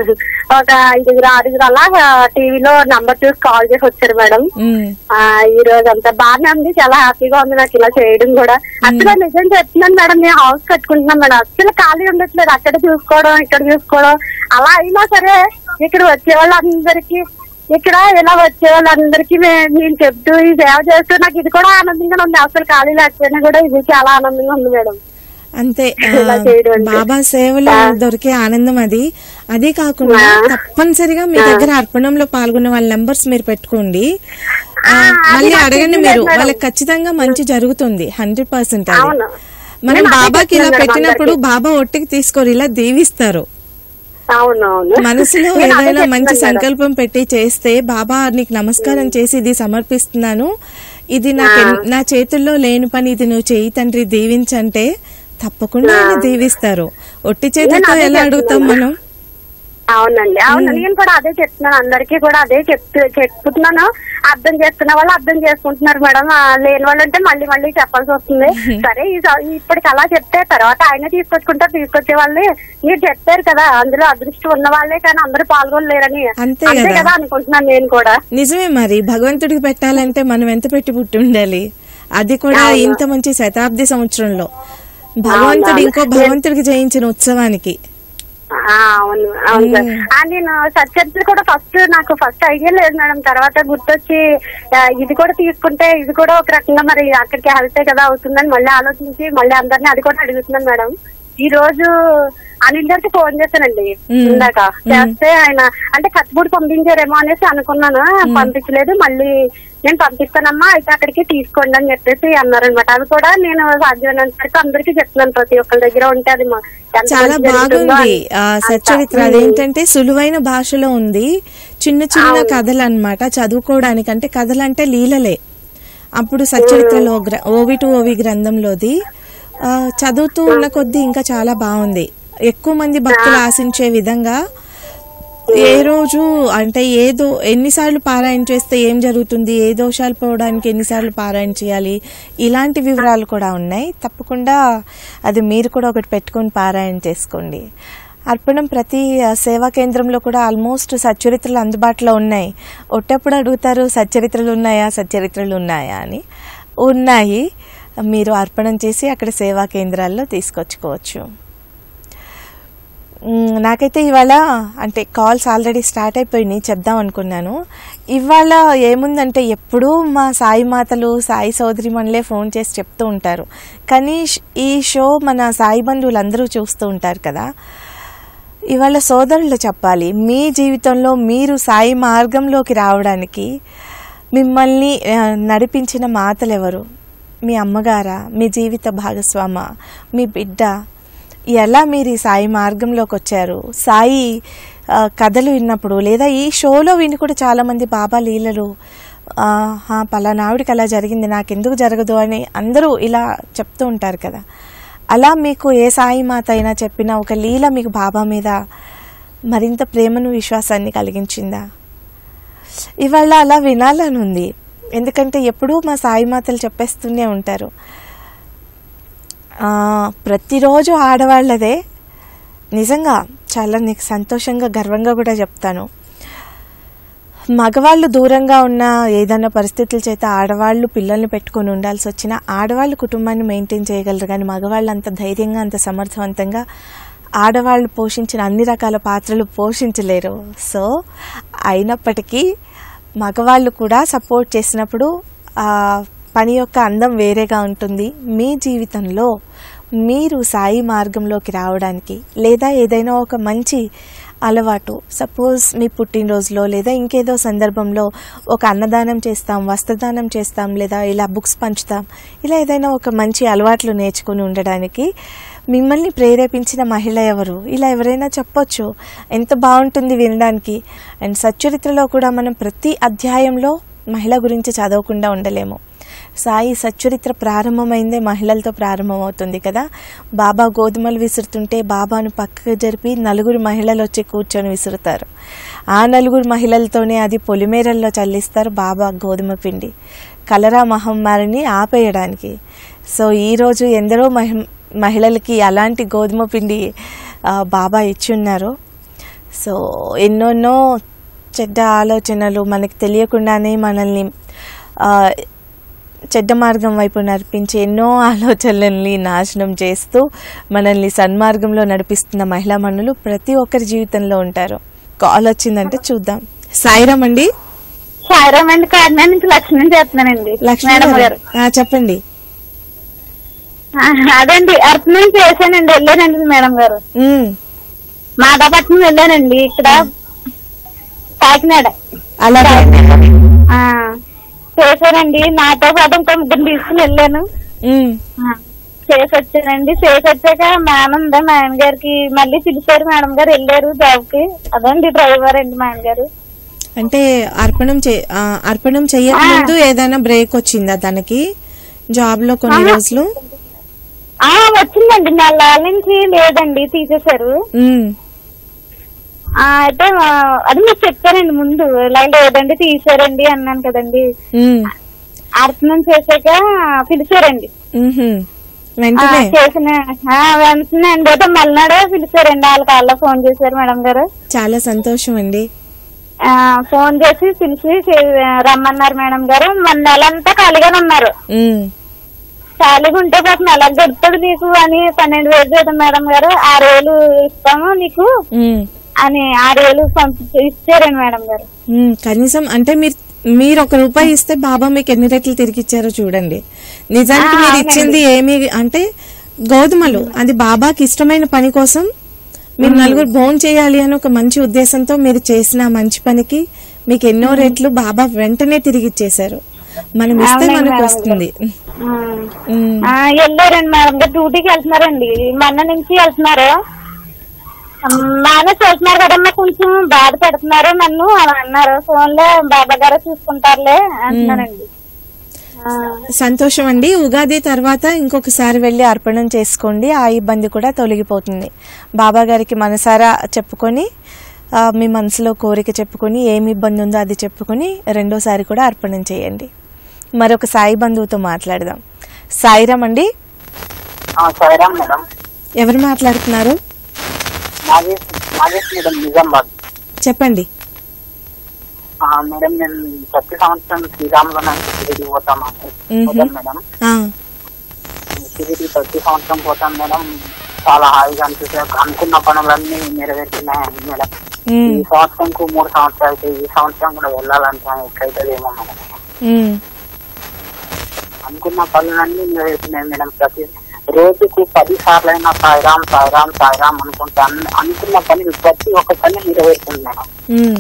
ఒక ఐదుగురు ఆరుగురు అలా టీవీలో నంబర్ చూసి కాల్ చేసి వచ్చారు మేడం ఉమ్. ఆ ఈ రోజు అంతా బాగానే ఉంది చాలా హ్యాపీగా ఉంది నాకు ఇలా చేయడం కూడా అసలు నిజం చెప్తున్నాను మేడం నేను హౌస్ కట్టుకుంటున్నాను మేడం అసలు ఖాళీ ఉండట్లేదు అక్కడ చూసుకోవడం ఇక్కడ చూసుకోవడం అలా అయినా సరే ఇక్కడ వచ్చే వాళ్ళందరికీ ఇక్కడ ఇలా వచ్చే వాళ్ళందరికీ మే- నేను చెప్తూ ఈ సేవ చేస్తూ నాకు ఇది కూడా ఆనందంగా ఉంది అసలు ఖాళీ లేకపోయినా కూడా ఇది చాలా ఆనందంగా ఉంది మేడం అంతే ఆ, ఇలా చేయడం అంటే. బాబా సేవలో ఆ. దొరికే ఆనందం అది అదే కాకుండా ఆ. తప్పనిసరిగా మీ దగ్గర అర్పణంలో పాల్గొన్న వాళ్ళ నంబర్స్ మీరు పెట్టుకోండి ఆ, ఆ, అది మళ్ళీ నాకు అడగండి తెలియదు మీరు మేడం. వాళ్ళకి ఖచ్చితంగా మంచి జరుగుతుంది హండ్రెడ్ పర్సెంట్ అవును. మనం నేను అదే బాబాకి ఇలా చెప్తున్నాను మేడం పెట్టినప్పుడు అందరికీ. బాబా ఒట్టికి తీసుకోరు ఇలా దీవిస్తారు అవునవును మనసులో నేను అదే ఏదైనా మంచి చెప్తున్నాను మేడం. సంకల్పం పెట్టి చేస్తే బాబా నీకు నమస్కారం చేసి ఇది సమర్పిస్తున్నాను ఇది నాకు ఎన్- నా చేతుల్లో లేని పని ఇది నువ్వు చేయి తండ్రి దీవించంటే తప్పకుండా ఆయన దీవిస్తారు ఒట్టి చేతితో అదే ఎలా అడుగుతాం చెప్తున్నాను. మనం అవునండి అవును నేను కూడా అదే చెప్తున్నాను అందరికీ కూడా అదే చెప్తూ చెప్తున్నాను అర్థం చేసుకున్న వాళ్ళు అర్థం చేసుకుంటున్నారు మేడం ఆ, లేని వాళ్ళు అంటే మళ్ళీ మళ్ళీ చెప్పాల్సి వస్తుంది సరే ఈ స- ఇప్పటికి అలా చెప్తే తర్వాత ఆయన తీసుకొచ్చుకుంటారు తీసుకొచ్చే వాళ్ళే మీరు చెప్పారు కదా అందులో అదృష్టం ఉన్న వాళ్ళే కానీ అందరూ పాల్గొనలేరని అంతే అంతే కదా. కదా అనుకుంటున్నాను నేను కూడా నిజమే మరి భగవంతుడికి పెట్టాలంటే మనం ఎంత పెట్టి పుట్టి ఉండాలి అది కూడా అవును. ఇంత మంచి శతాబ్ది సంవత్సరంలో భగవంతుడు అవును. ఇంకో భగవంతుడికి జయించిన ఉత్సవానికి ఆ, అవును అవును సార్ ఆ, నేను సత్యర్థి కూడా ఫస్ట్ నాకు ఫస్ట్ ఐడియా లేదు మేడం తర్వాత గుర్తొచ్చి ఆ, ఇది కూడా తీసుకుంటే ఇది కూడా ఒక రకంగా మరి అక్కడికి వెళ్తే కదా అవుతుందని మళ్ళీ ఆలోచించి మళ్ళీ అందరినీ అది కూడా అడుగుతున్నాను మేడం ఈ రోజు అనిల్ గారికి ఫోన్ చేశానండి మ్మ్. ఇందాక చేస్తే ఆయన అంటే కత్తిపూడి పంపించారేమో అనేసి అనుకున్నాను పంపించలేదు మళ్ళీ నేను పంపిస్తానమ్మా అయితే అక్కడికి తీసుకోండి అని చెప్పేసి అన్నారనమాట అది కూడా నేను సాధ్యమైనంత వరకు అందరికీ చెప్తున్నాను ప్రతి ఒక్కరి దగ్గర ఉంటే అది మా- ఎంత చాలా మంచి జరుగుతుందో బాగుంది అని. ఆ అంతా. సచ్చరిత్ర మ్మ్. అదేంటంటే సులువైన భాషలో ఉంది చిన్న చిన్న కథలు అనమాట చదువుకోవడానికి అంటే కథలు అంటే లీలలే అప్పుడు సచ్చరిత్రలో గ్ర- ఓవి టు ఓవి గ్రంథంలోది ఆ, చదువుతూ ఉన్న కొద్దీ ఇంకా చాలా బాగుంది ఎక్కువ మంది భక్తులు ఆశించే విధంగా ఏ రోజు అంటే ఏదో ఎన్నిసార్లు పారాయణ చేస్తే ఏం జరుగుతుంది ఏ దోషాలు పోవడానికి ఎన్నిసార్లు పారాయణ చేయాలి ఇలాంటి వివరాలు కూడా ఉన్నాయి తప్పకుండా అది మీరు కూడా ఒకటి పెట్టుకొని పారాయణ చేసుకోండి అర్పణం ప్రతి ఆ, సేవా కేంద్రంలో కూడా ఆల్మోస్ట్ సచ్చరిత్రలు అందుబాటులో ఉన్నాయి ఒట్టప్పుడు అడుగుతారు సచ్చరిత్రలు ఉన్నాయా సచ్చరిత్రలు ఉన్నాయా అని ఉన్నాయి మీరు అర్పణం చేసి అక్కడ సేవా కేంద్రాల్లో తీసుకొచ్చుకోవచ్చు మ్, నాకైతే ఇవాళ అంటే కాల్స్ ఆల్రెడీ స్టార్ట్ అయిపోయినాయి చెప్దాం అనుకున్నాను ఇవాళ ఏముందంటే ఎప్పుడూ మా సాయి మాతలు సాయి సోదరి మనలే ఫోన్ చేసి చెప్తూ ఉంటారు కానీ ష్- ఈ షో మన సాయి బంధువులు అందరూ చూస్తూ ఉంటారు కదా ఇవాళ సోదరులు చెప్పాలి మీ జీవితంలో మీరు సాయి మార్గంలోకి రావడానికి మిమ్మల్ని ఆ, నడిపించిన మాతలు ఎవరు మీ అమ్మగారా మీ జీవిత భాగస్వామ మీ బిడ్డ ఎలా మీరు ఈ సాయి మార్గంలోకి వచ్చారు సాయి ఆ, కథలు విన్నప్పుడు లేదా ఈ షోలో విని కూడా చాలా మంది బాబా లీలలు ఆ, హా, పలానా ఆవిడకి అలా జరిగింది నాకెందుకు జరగదు అని అందరూ ఇలా చెప్తూ ఉంటారు కదా అలా మీకు ఏ సాయి మాత అయినా చెప్పిన ఒక లీల మీకు బాబా మీద మరింత ప్రేమను విశ్వాసాన్ని కలిగించిందా ఇవాళ అలా వినాలని ఉంది ఎందుకంటే ఎప్పుడూ మా సాయి మాతలు చెప్పేస్తూనే ఉంటారు ఆ, ప్రతిరోజు ఆడవాళ్ళదే నిజంగా చాలా నీకు సంతోషంగా గర్వంగా కూడా చెప్తాను మగవాళ్ళు దూరంగా ఉన్న ఏదైనా పరిస్థితుల చేత ఆడవాళ్ళు పిల్లల్ని పెట్టుకొని ఉండాల్సి వచ్చినా ఆడవాళ్ళు కుటుంబాన్ని మెయింటైన్ చేయగలరు కానీ మగవాళ్ళు అంత ధైర్యంగా అంత సమర్థవంతంగా ఆడవాళ్ళు పోషించిన అన్ని రకాల పాత్రలు పోషించలేరు సో అయినప్పటికీ మగవాళ్ళు కూడా సపోర్ట్ చేసినప్పుడు ఆ పని యొక్క అందం వేరేగా ఉంటుంది మీ జీవితంలో మీరు సాయి మార్గంలోకి రావడానికి లేదా ఏదైనా ఒక మంచి అలవాటు సపోజ్ మీ పుట్టినరోజులో లేదా ఇంకేదో సందర్భంలో ఒక అన్నదానం చేస్తాం వస్త్రదానం చేస్తాం లేదా ఇలా బుక్స్ పంచుతాం ఇలా ఏదైనా ఒక మంచి అలవాట్లు నేర్చుకుని ఉండడానికి మిమ్మల్ని ప్రేరేపించిన మహిళ ఎవరు ఇలా ఎవరైనా చెప్పొచ్చు ఎంత బాగుంటుంది వినడానికి అండ్ సచ్చరిత్రలో కూడా మనం ప్రతి అధ్యాయంలో మహిళ గురించి చదవకుండా ఉండలేము సాయి సచ్చరిత్ర ప్రారంభమైందే మహిళలతో ప్రారంభమవుతుంది కదా బాబా గోధుమలు విసురుతుంటే బాబాను పక్కకు జరిపి నలుగురు మహిళలు వచ్చి కూర్చొని విసురుతారు ఆ నలుగురు మహిళలతోనే అది పొలిమేరల్లో చల్లిస్తారు బాబా గోధుమ పిండి కలరా మహమ్మారిని ఆపేయడానికి సో ఈరోజు ఎందరో మహి మహిళలకి అలాంటి గోధుమ పిండి ఆ, బాబా ఇచ్చున్నారు సో ఎన్నెన్నో చెడ్డ ఆలోచనలు మనకి తెలియకుండానే మనల్ని ఆ, చెడ్డ మార్గం వైపు నడిపించే ఎన్నో ఆలోచనల్ని నాశనం చేస్తూ మనల్ని సన్మార్గంలో నడిపిస్తున్న మహిళా మనులు ప్రతి ఒక్కరి జీవితంలో ఉంటారు కాల్ వచ్చిందంటే చూద్దాం సాయిరామ్ అండి సాయిరామ్ అండి కాకినాడ నుంచి లక్ష్మణ్ చేస్తున్నానండి లక్ష్మీ మేడం గారు. గారు ఆ, చెప్పండి ఆ, అదండి అర్థం చేశానండి వెళ్ళానండి మేడం గారు ఉమ్, మాదాపట్నం వెళ్ళానండి ఇక్కడ కాకినాడ అలాగే ఆ, చేశానండి నాతో పాటు ఇంకో ముగ్గురు తీసుకుని వెళ్ళాను ఉమ్, ఆ, చేసి వచ్చానండి చేసి వచ్చాక మేడం ఉందా మేడం గారికి మళ్ళీ పిలిచారు మేడం గారు వెళ్ళారు జాబ్ కి అదండి డ్రైవర్ అండి మేడం గారు అంటే అర్పణం చే ఆ, అర్పణం చెయ్యక ముందు ఏదైనా బ్రేక్ వచ్చిందా తనకి జాబ్ లో కొన్ని ఆహా. రోజులు ఆ వచ్చిందండి నెల నుంచి లేదండి తీసేశారు ఉమ్, ఆ, అయితే ఆ, అది మీకు చెప్పానండి ముందు ఇలా లేదండి తీసారండి అన్నాను కదండి ఉమ్, అర్థం చేశాక పిలిచారండి ఉహుం. ఆ, వెంటనే చేసిన ఆ, వెంటనే అండి అయితే మళ్ళీ పిలిచారండి వాళ్ళ కాళ్ళ ఫోన్ చేశారు మేడం గారు చాలా సంతోషం అండి ఆ, ఫోన్ చేసి పిలిచి చే- రమ్మన్నారు మేడం గారు మన నెల అంతా ఖాళీగానే ఉన్నారు ఉమ్, ఖాళీగా ఉంటే పాప నెల గడుపుతుంది నీకు అని పన్నెండు వేలు చేద్దాం మేడం గారు ఆరు వేలు ఇస్తాము నీకు ఉమ్, అని ఆరు వేలు పంపించి ఇచ్చారండి మేడం గారు ఉమ్, కనీసం అంటే మీరు మీరు ఒక రూపాయి ఇస్తే బాబా మీకు ఎన్ని రెట్లు తిరిగి ఇచ్చారో చూడండి నిజానికి ఆ, మీరు అవునండి. ఇచ్చింది ఏమి అంటే గోధుమలు అది బాబాకి ఇష్టమైన పని కోసం మీరు నలుగురు భోజనం చేయాలి అని ఒక మంచి ఉద్దేశంతో మీరు చేసిన ఆ మంచి పనికి మీకు ఎన్నో రెట్లు బాబా వెంటనే తిరిగి ఇచ్చేశారు మనం ఇస్తే అవునండి, మనకు మేడం వస్తుంది ఆ. ఉమ్, ఆ, వెళ్ళారండి మేడం గారు డ్యూటీకి వెళ్తున్నారండి మొన్న నుంచి వెళ్తున్నారు బాగానే చూస్తున్నారు కదమ్మా కొంచెం బాధ పెడుతున్నారు నన్ను అలా అన్నారు ఫోన్లో బాబా గారు చూసుకుంటారులే అంటున్నానండి ఆ, సంతోషం అండి ఉగాది తర్వాత ఇంకొకసారి వెళ్ళి అర్పణం చేసుకోండి ఆ ఇబ్బంది కూడా తొలగిపోతుంది బాబా గారికి మనసారా చెప్పుకొని ఆ, మీ మనసులో కోరిక చెప్పుకొని ఏమి ఇబ్బంది ఉందో అది చెప్పుకొని రెండోసారి కూడా అర్పణం చేయండి మరొక సాయి బంధువుతో మాట్లాడదాం సాయిరామ్ అండి సరేరామ్ మేడం ఎవరు మాట్లాడుతున్నారు నాగేష్ నాగేష్ మేడం నిజామాబాద్ చెప్పండి ఆ, మేడం నేను ప్రతి సంవత్సరం శ్రీరాములు షిరిడి పోతాం మ్మ్. పోతాం మేడం ఆ, షిరిడి ప్రతి సంవత్సరం పోతాం మేడం చాలా హాయిగా అనిపిస్తుంది అనుకున్న పనులన్నీ నెరవేరుతున్నాయి మేడం ఉమ్, ఈ సంవత్సరంకు మూడు సంవత్సరాలు అయితే ఈ సంవత్సరం కూడా వెళ్ళాలంటే ఎక్కడైతుందేమో మేడం ఉమ్, అనుకున్న పనులన్నీ నెరవేరుతున్నాయి మేడం ప్రతి రోజుకు పది సార్లు అయినా సాయిరామ్ సాయిరామ్ సాయిరామ్ అనుకుంటా అన్ని- అనుకున్న పని ప్రతి ఒక్క పని నెరవేరుతుంది మేడం ఉమ్,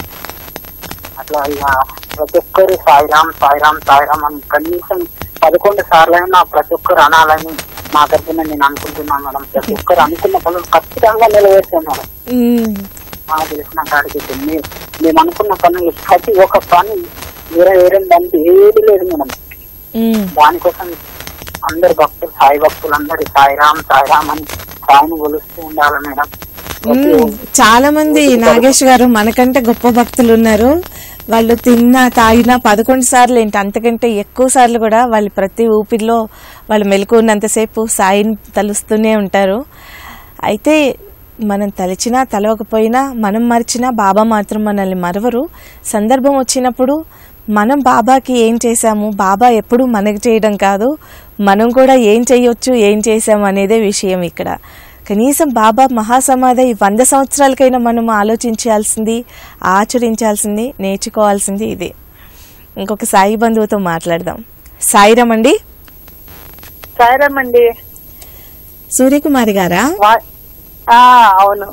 అట్లా ఇక ప్రతి ఒక్కరు సాయిరామ్ సాయిరామ్ సాయిరామ్ అని కనీసం పదకొండు సార్లు అయినా ప్రతి ఒక్కరు అనాలని నా తరఫున నేను అనుకుంటున్నాను మేడం ప్రతి ఒక్కరు అనుకున్న పనులు ఖచ్చితంగా నెరవేరుతాయి మేడం ఉమ్, నాకు తెలిసిన కాడికి అయితే మే- మేము అనుకున్న పనులు ప్రతి ఒక్క పని నెరవేరని దానికి ఏది లేదు మేడం ఉమ్. దానికోసం అందరు భక్తులు సాయి భక్తులు అందరు సాయిరామ్ సాయిరామ్ అని సాయిని కొలుస్తూ ఉండాలి మేడం ప్రతి మ్మ్. చాలా మంది నాగేష్ గారు మనకంటే గొప్ప భక్తులు ఉన్నారు వాళ్ళు తిన్నా తాగినా పదకొండు సార్లు ఏంటి అంతకంటే ఎక్కువ సార్లు కూడా వాళ్ళు ప్రతి ఊపిరిలో వాళ్ళు మెలకు ఉన్నంతసేపు సాయిని తలుస్తూనే ఉంటారు అయితే మనం తలిచినా తలవకపోయినా మనం మరిచినా బాబా మాత్రం మనల్ని మరవరు సందర్భం వచ్చినప్పుడు మనం బాబాకి ఏం చేశాము బాబా ఎప్పుడు మనకి చేయడం కాదు మనం కూడా ఏం చేయొచ్చు ఏం చేశాము అనేదే విషయం ఇక్కడ కనీసం బాబా మహాసమాధి వంద సంవత్సరాలకైనా మనం ఆలోచించాల్సింది ఆచరించాల్సింది నేర్చుకోవాల్సింది ఇది ఇంకొక సాయి బంధువుతో మాట్లాడదాం సాయిరామ్ అండి సాయిరామ్ అండి సూర్యకుమారి గారా వా- ఆ, అవును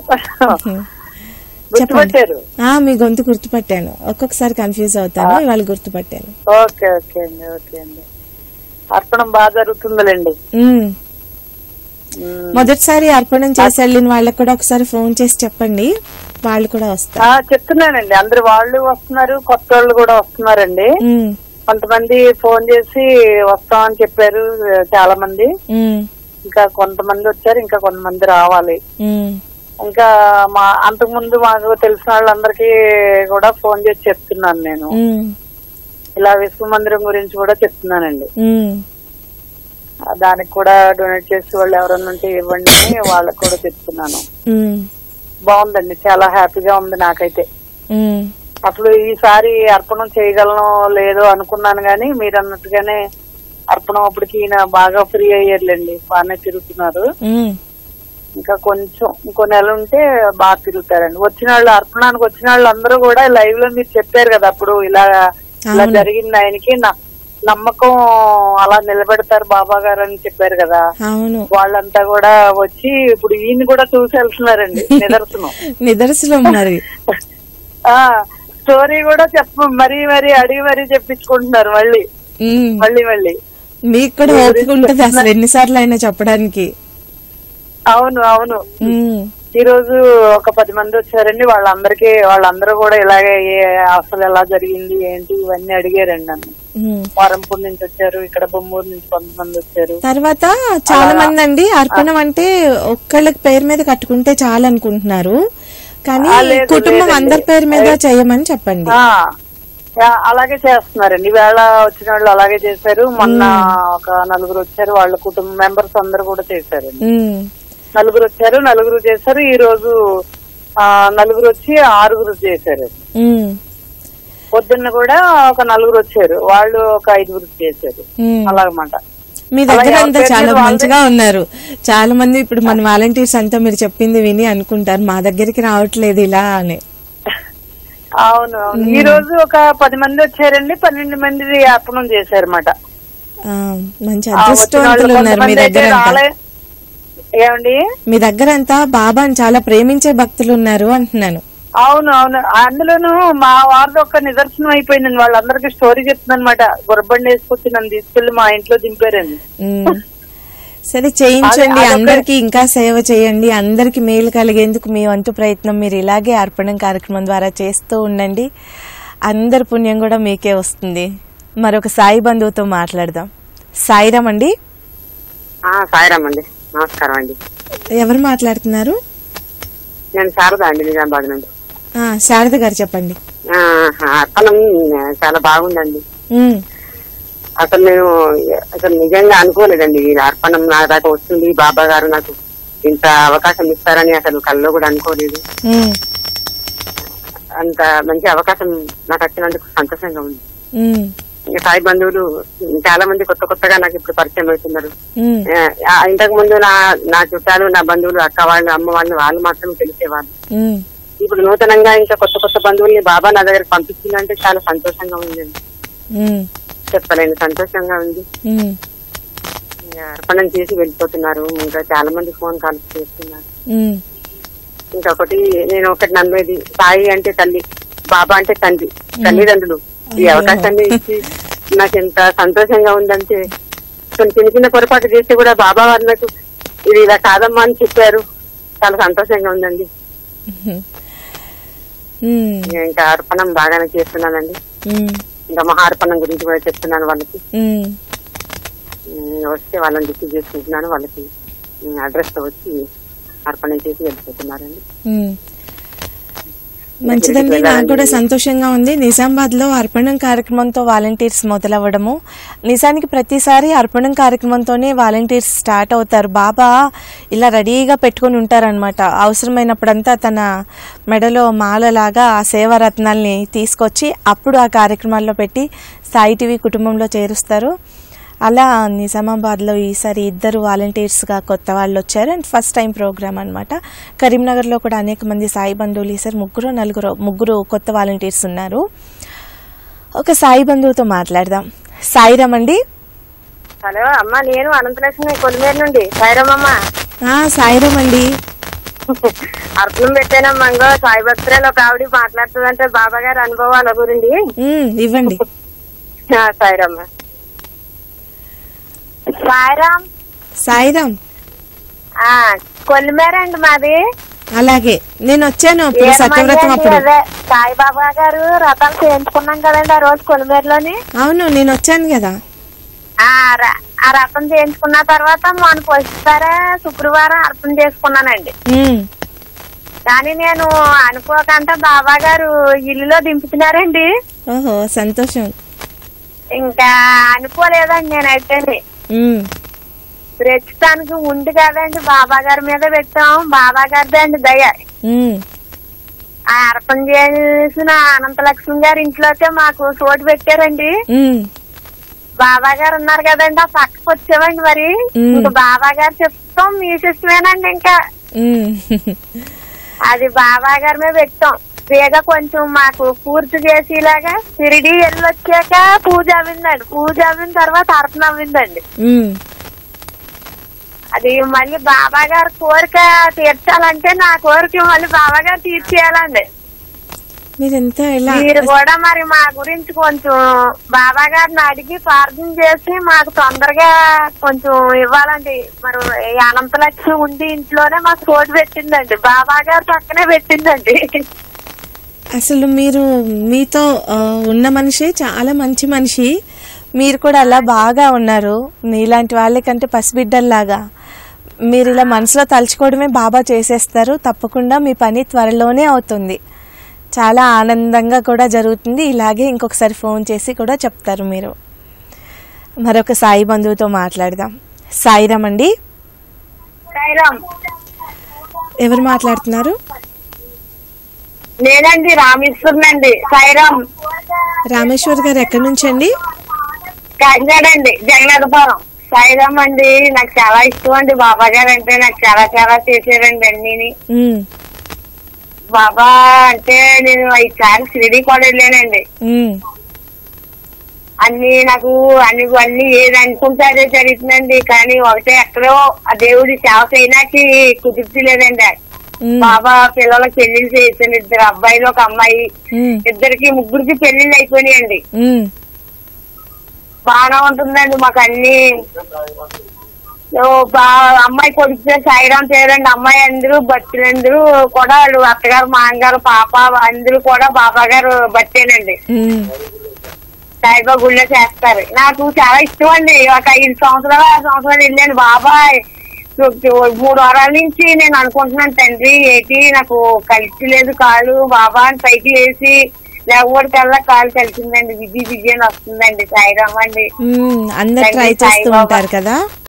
గుర్తుపట్టారు ఆ, మీ గొంతు గుర్తుపట్టాను ఒక్కొక్కసారి కన్ఫ్యూజ్ అవుతాను ఇవాళ గుర్తుపట్టాను ఓకే ఓకే అండి ఓకే అండి అర్పణం బాగా జరుగుతుందిలేండి ఉమ్. ఉమ్. మొదటిసారి అర్పణం చేసి వెళ్ళిన వాళ్ళకి కూడా ఒకసారి ఫోన్ చేసి చెప్పండి వాళ్ళు కూడా వస్తారు ఆ, చెప్తున్నానండి అందరు వాళ్ళు వస్తున్నారు కొత్త వాళ్ళు కూడా వస్తున్నారండి ఉమ్, కొంతమంది ఫోన్ చేసి వస్తామని చెప్పారు చాలా మంది ఉమ్, ఇంకా కొంతమంది వచ్చారు ఇంకా కొంతమంది రావాలి ఉమ్, ఇంకా మా అంతకుముందు మాకు తెలిసిన వాళ్ళందరికీ కూడా ఫోన్ చేసి చెప్తున్నాను నేను ఉమ్, ఇలా విశ్వ మందిరం గురించి కూడా చెప్తున్నానండి ఉమ్, ఆ, దానికి కూడా డొనేట్ చేసే వాళ్ళు ఎవరన్నా ఉంటే ఇవ్వండి అని వాళ్ళకి కూడా చెప్తున్నాను ఉమ్, బాగుందండి చాలా హ్యాపీగా ఉంది నాకైతే ఉమ్, అసలు ఈసారి అర్పణం చేయగలను లేదో అనుకున్నాను గానీ మీరు అన్నట్టుగానే అర్పణం అప్పటికి ఈయన బాగా ఫ్రీ అయ్యారులేండి బాగానే తిరుగుతున్నారు ఉమ్, ఇంకా కొంచెం ఇంకో నెల ఉంటే బాగా తిరుగుతారండి వచ్చిన వాళ్ళు అర్పణానికి వచ్చిన వాళ్ళు అందరూ కూడా లైవ్ లో మీరు చెప్పారు కదా అప్పుడు ఇలా ఇలా అవును. జరిగింది ఆయనకి న- నమ్మకం అలా నిలబెడతారు బాబా గారు అని చెప్పారు కదా అవును వాళ్ళంతా కూడా వచ్చి ఇప్పుడు ఈయన కూడా చూసి వెళ్తున్నారండి నిదర్శనం నిదర్శనం మరి ఆ స్టోరీ కూడా చెప్ప మరీ మరీ అడిగి మరీ చెప్పించుకుంటున్నారు మళ్ళీ ఉమ్, మళ్ళీ మళ్ళీ మీకు కూడా ఓపిక ఉంటుంది అసలు ఎన్నిసార్లు అయినా చెప్పడానికి అవును అవును ఉమ్, ఈ రోజు ఒక పది మంది వచ్చారండి వాళ్ళందరికీ వాళ్ళందరూ కూడా ఇలాగే ఏ- అసలు ఎలా జరిగింది ఏంటి ఇవన్నీ అడిగారండి నన్ను ఉమ్. వారంపూర్ నుంచి వచ్చారు ఇక్కడ బొమ్మూరు నుంచి కొంతమంది వచ్చారు తర్వాత చాలా మంది అండి అర్పణం అంటే ఒక్కళ్ళకి పేరు మీద కట్టుకుంటే చాలు అనుకుంటున్నారు కానీ ఆ, లేదు, కుటుంబం లేదండి. అందరి పేరు మీద చేయమని చెప్పండి ఆ, యా, అలాగే చేస్తున్నారండి ఈవేళ వచ్చిన వాళ్ళు అలాగే చేశారు మొన్న ఒక నలుగురు వచ్చారు వాళ్ళ కుటుంబ మెంబర్స్ అందరు కూడా చేశారండి ఉమ్, నలుగురు వచ్చారు నలుగురు చేశారు ఈ రోజు ఆ, నలుగురు వచ్చి ఆరుగురు చేశారు ఉమ్, పొద్దున్న కూడా ఒక నలుగురు వచ్చారు వాళ్ళు ఒక ఐదుగురు చేశారు ఉమ్. అలాగమాట మీ దగ్గర అలాగే అంతా ఎవరి పేరు చాలా మీద వాళ్ళదే- మంచిగా ఉన్నారు చాలా మంది ఇప్పుడు మన వాలంటీర్స్ అంతా మీరు చెప్పింది విని అనుకుంటారు మా దగ్గరికి రావట్లేదు ఇలా అని అవును అవును ఈ రోజు ఒక పది మంది వచ్చారండి పన్నెండు మంది అర్పణం చేశారన్నమాట ఆ, మంచి ఆ, వచ్చిన వాళ్ళు అదృష్టవంతులు ఉన్నారు మీ కొంతమంది అయితే దగ్గర అంతా రాలే ఏమండి మీ దగ్గర అంతా బాబాని చాలా ప్రేమించే భక్తులు ఉన్నారు అంటున్నాను అవును అవును అందులోను మా వారిది ఒక నిదర్శనం అయిపోయిందండి వాళ్ళందరికీ స్టోరీ చెప్తుందన్నమాట గుర్రబండి వేసుకొచ్చి నన్ను తీసుకెళ్లి మా ఇంట్లో దింపారండి ఉమ్. సరే చేయించండి అదే- అదొక- అందరికి ఇంకా సేవ చేయండి అందరికి మేలు కలిగేందుకు మీ వంతు ప్రయత్నం మీరు ఇలాగే అర్పణం కార్యక్రమం ద్వారా చేస్తూ ఉండండి అందరి పుణ్యం కూడా మీకే వస్తుంది మరొక సాయి బంధువుతో మాట్లాడదాం సాయిరామ్ అండి సాయిరామ్ అండి నమస్కారం అండి ఎవరు మాట్లాడుతున్నారు నేను శారద అండి నిజామాబాద్ నుండి ఆ, శారద గారు చెప్పండి ఆ, అర్పణం చాలా బాగుందండి ఉమ్, అసలు నేను అసలు నిజంగా అనుకోలేదండి ఈ అర్పణం నా దాకా వస్తుంది బాబా గారు నాకు ఇంత అవకాశం ఇస్తారని అసలు కల్లో కూడా అనుకోలేదు ఉమ్, అంత మంచి అవకాశం నాకు వచ్చినందుకు సంతోషంగా ఉంది ఉమ్, ఇంకా సాయి బంధువులు చాలా మంది కొత్త కొత్తగా నాకు ఇప్పుడు పరిచయం అవుతున్నారు ఉమ్, ఆ, ఇంతకు ముందు నా నా చుట్టాలు నా బంధువులు అక్క వాళ్ళు అమ్మ వాళ్ళు వాళ్ళు మాత్రం తెలిసేవాళ్ళు ఉమ్, ఇప్పుడు నూతనంగా ఇంకా కొత్త కొత్త బంధువుల్ని బాబా నా దగ్గరికి పంపించిందంటే చాలా సంతోషంగా ఉందండి ఉమ్, చెప్పలేని సంతోషంగా ఉంది ఉమ్, ఇంకా అర్పణం చేసి వెళ్ళిపోతున్నారు ఇంకా చాలా మంది ఫోన్ కాల్స్ చేస్తున్నారు ఉమ్, ఇంకొకటి నేను ఒకటి నమ్మేది సాయి అంటే తల్లి బాబా అంటే తండ్రి తల్లిదండ్రులు ఈ అవకాశాన్ని ఇచ్చి నాకు ఎంత సంతోషంగా ఉందంటే కొన్ని చిన్న చిన్న పొరపాటు చేస్తే కూడా బాబా వారు నాకు ఇది ఇలా కాదమ్మా అని చెప్పారు చాలా సంతోషంగా ఉందండి ఉమ్, ఇంకా అర్పణం బాగానే చేస్తున్నానండి ఉమ్, ఇంకా మహార్పణం గురించి కూడా చెప్తున్నాను వాళ్ళకి ఉమ్. ఉమ్, వస్తే వాళ్ళని రిసీవ్ చేసుకుంటున్నాను వాళ్ళకి అడ్రస్ తో వచ్చి అర్పణం చేసి వెళ్ళిపోతున్నారండి ఉమ్. మంచిదండి నాకు కూడా సంతోషంగా ఉంది నిజామాబాద్ లో అర్పణం కార్యక్రమంతో వాలంటీర్స్ మొదలవ్వడము నిజానికి ప్రతిసారి అర్పణం కార్యక్రమంతోనే వాలంటీర్స్ స్టార్ట్ అవుతారు బాబా ఇలా రెడీగా పెట్టుకొని ఉంటారనమాట అవసరమైనప్పుడంతా తన మెడలో మాలలాగా ఆ సేవారత్నాల్ని తీసుకొచ్చి అప్పుడు ఆ కార్యక్రమాల్లో పెట్టి సాయి టీవీ కుటుంబంలో చేరుస్తారు అలా నిజామాబాద్లో ఈసారి ఇద్దరు వాలంటీర్స్గా కొత్త వాళ్ళు వచ్చారు అండ్ ఫస్ట్ టైం ప్రోగ్రామ్ అనమాట కరీంనగర్లో కూడా అనేక మంది సాయి బంధువులు ఈసారి ముగ్గురు నలుగురు ముగ్గురు కొత్త వాలంటీర్స్ ఉన్నారు ఒక సాయి బంధువుతో మాట్లాడదాం సాయిరామ్ అండి హలో అమ్మ నేను అనంతలక్ష్మి కొలిమేరు నుండి సాయిరామమ్మ ఆ, సాయిరామ్ అండి అర్పణం పెట్టానమ్మా ఇంకో సాయి భక్తురాలు ఒక ఆవిడ మాట్లాడుతుందంటే బాబా గారి అనుభవాల గురించి ఉమ్, ఇవ్వండి ఆ, సాయిరామ్మ సాయిరామ్ సాయిరామ్ ఆ, కొల్లిమేరండి మాది అలాగే నేను వచ్చాను అప్పుడు ఏమయ్యా సత్యవ్రతం అండి, అప్పుడు అదే సాయిబాబా గారు రథాలు చేయించుకున్నాం కదండి ఆ రోజు కొలిమేరులోని అవును నేను వచ్చాను కదా ఆ ర- ఆ రథం చేయించుకున్న తర్వాత మొన్న పొస్తారా శుక్రవారం అర్పణ చేసుకున్నానండి ఉమ్, కానీ నేను అనుకోకుండా బాబా గారు ఇల్లులో దింపుతున్నారండి ఓహో సంతోషం ఇంకా అనుకోలేదండి నేనైతే ఉమ్, ప్రస్తుతానికి ఉంది కదండి బాబా గారి మీద పెట్టాం బాబా గారిదే అండి దయ ఉమ్, ఆ అర్పణ చేసిన అనంతలక్ష్మి గారి ఇంట్లోకే మాకు చోటు పెట్టారండి ఉమ్, బాబా గారు ఉన్నారు కదండి ఆ పక్కకు వచ్చామండి మరి మ్. ఇంకా బాబా గారు చెప్తాం మీ సిస్టమేనండి ఇంకా ఉమ్. అది బాబా గారి మీద పెట్టాం బేగా కొంచెం మాకు పూర్తి చేసేలాగా షిరిడి వెళ్ళొచ్చాక పూజ అవ్విందండి పూజ అవ్విన తర్వాత అర్పణ అవ్విందండి ఉమ్. అది మళ్ళీ బాబా గారి కోరిక తీర్చాలంటే నా కోరిక మళ్ళీ బాబా గారు తీర్చేయాలండి మీరెంత ఎలా మీరు కూడా మరి మా గురించి కొంచెం బాబా గారిని అడిగి ప్రార్థన చేసి మాకు తొందరగా కొంచెం ఇవ్వాలండి మరి ఈ అనంతలక్ష్మి ఉండి ఇంట్లోనే మాకు చోటు పెట్టిందండి బాబా గారు పక్కనే పెట్టిందండి అసలు మీరు మీతో ఆ, ఉన్న మనిషి చాలా మంచి మనిషి మీరు కూడా అలా బాగా ఉన్నారు మీలాంటి వాళ్ళకంటే పసిబిడ్డల్లాగా మీరు ఇలా మనసులో తలుచుకోవడమే బాబా చేసేస్తారు తప్పకుండా మీ పని త్వరలోనే అవుతుంది చాలా ఆనందంగా కూడా జరుగుతుంది ఇలాగే ఇంకొకసారి ఫోన్ చేసి కూడా చెప్తారు మీరు మరొక సాయి బంధువుతో మాట్లాడదాం సాయిరామ్ అండి సాయిరామ్ ఎవరు మాట్లాడుతున్నారు నేనండి రామేశ్వరనండి సాయిరామ్ రామేశ్వర్ గారు ఎక్కడి నుంచి అండి కాకినాడ అండి జగన్నాథపురం సాయిరామ్ అండి నాకు చాలా ఇష్టం అండి బాబా గారు అంటే నాకు చాలా చాలా చేశారండి అన్నిని ఉమ్, బాబా అంటే నేను ఐదు సార్లు షిరిడి కూడా వెళ్ళానండి ఉమ్, అన్ని నాకు అన్ని అన్ని ఏది అనుకుంటే అదే జరుగుతుందండి కానీ ఒకటే ఎక్కడో ఆ దేవుడి సేవ చేయడానికి కుదుర్చలేదండి ఉమ్, బాబా పిల్లలకి పెళ్లిళ్ళు చేసాను ఇద్దరు అబ్బాయిలు ఒక అమ్మాయి ఉమ్, ఇద్దరికి ముగ్గురికి పెళ్లిళ్ళు అయిపోయినాయండి ఉమ్. బాగా ఉంటుందండి మాకు అన్ని ఓ బా- అమ్మాయి కొడుకు పేరు సాయిరామ్ చేయడండి అమ్మాయి అందరూ భక్తులందరూ కూడా వాళ్ళు అత్తగారు మామగారు పాప అందరూ కూడా బాబా గారు భక్తేనండి ఉమ్, సాయిబాబా గుళ్ళో చేస్తారు నాకు చాలా ఇష్టం అండి ఒక ఐదు సంవత్సరాలు ఆరు సంవత్సరాలు వెళ్ళాను బాబాయ్ మూడు వారాల నుంచి నేను అనుకుంటున్నాను తండ్రి ఏంటి నాకు కలిసి లేదు కాలు బాబా అని పైకి వేసి లేకపోతే కాలు కలిసిందండి విజయ్ విజయ్ అని వస్తుందండి సాయిరామ్ అండి ఉమ్, అందరు ట్రై చేస్తూ ఉంటారు కదా